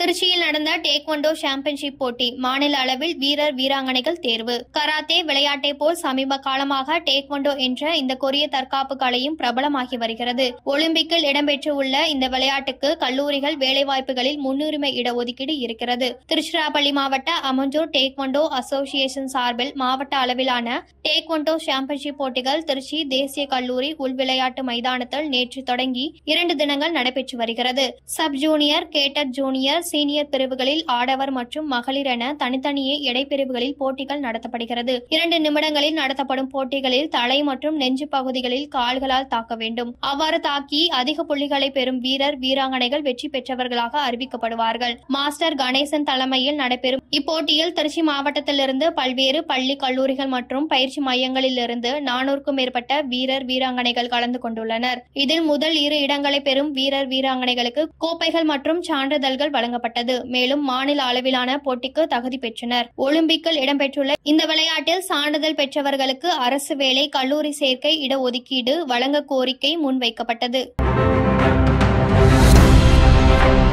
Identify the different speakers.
Speaker 1: திருச்சியில் நடந்த டேக்வொண்டோ சாம்பியன்ஷிப் போட்டி மாநில அளவில் வீரர் வீராங்கனைகள் தேர்வு கராத்தே விளையாட்டை போல் சமீப காலமாக டேக்வொண்டோ என்ற இந்த கொரிய தற்காப்பு கலையும் பிரபலமாகி வருகிறது ஒலிம்பிக்கில் இடம்பெற்றுள்ள இந்த விளையாட்டுக்கு கல்லூரிகள் வேலைவாய்ப்புகளில் முன்னுரிமை இடஒதுக்கீடு இருக்கிறது திருச்சிராப்பள்ளி மாவட்ட அமஞ்சூர் டேக்வொண்டோ அசோசியேஷன் சார்பில் மாவட்ட அளவிலான டேக்வொண்டோ சாம்பியன்ஷிப் போட்டிகள் திருச்சி தேசிய கல்லூரி உள் விளையாட்டு மைதானத்தில் நேற்று தொடங்கி இரண்டு தினங்கள் நடைபெற்று வருகிறது sub junior cadet junior senior பிரிவுகளில் ஆடவர் மற்றும் மகளிர் என தனித்தனியே எடைப்பிரிவுகளில் போட்டிகள் நடத்தப்படுகிறது இரண்டு நிமிடங்களில் நடத்தப்படும் போட்டிகளில் தலை மற்றும் நெஞ்சு பகுதிகளில் கால்களால் தாக்க வேண்டும் அவ்வாறு தாக்கி அதிக புள்ளிகளை பெறும் வீரர் வீராங்கனைகள் வெற்றி பெற்றவர்களாக அறிவிக்கப்படுவார்கள் மாஸ்டர் கணேசன் தலைமையில் நடைபெறும் இப்போட்டியில் திருச்சி மாவட்டத்திலிருந்து பல்வேறு பள்ளி கல்லூரிகள் மற்றும் பயிற்சி மையங்களிலிருந்து நானூறுக்கும் மேற்பட்ட வீரர் வீராங்கனைகள் கலந்து கொண்டுள்ளனர் இதில் முதல் இரு இடங்களை பெறும் வீரர் வீராங்கனைகளுக்கு கோப்பைகள் மற்றும் சான்றிதழ்கள் வழங்கப்பட்டது மேலும் மாநில அளவிலான போட்டிக்கு தகுதி பெற்றனர் ஒலிம்பிக்கில் இடம்பெற்றுள்ள இந்த விளையாட்டில் சான்றிதழ் பெற்றவர்களுக்கு அரசு வேலை கல்லூரி சேர்க்கை இடஒதுக்கீடு வழங்க கோரிக்கை முன்வைக்கப்பட்டது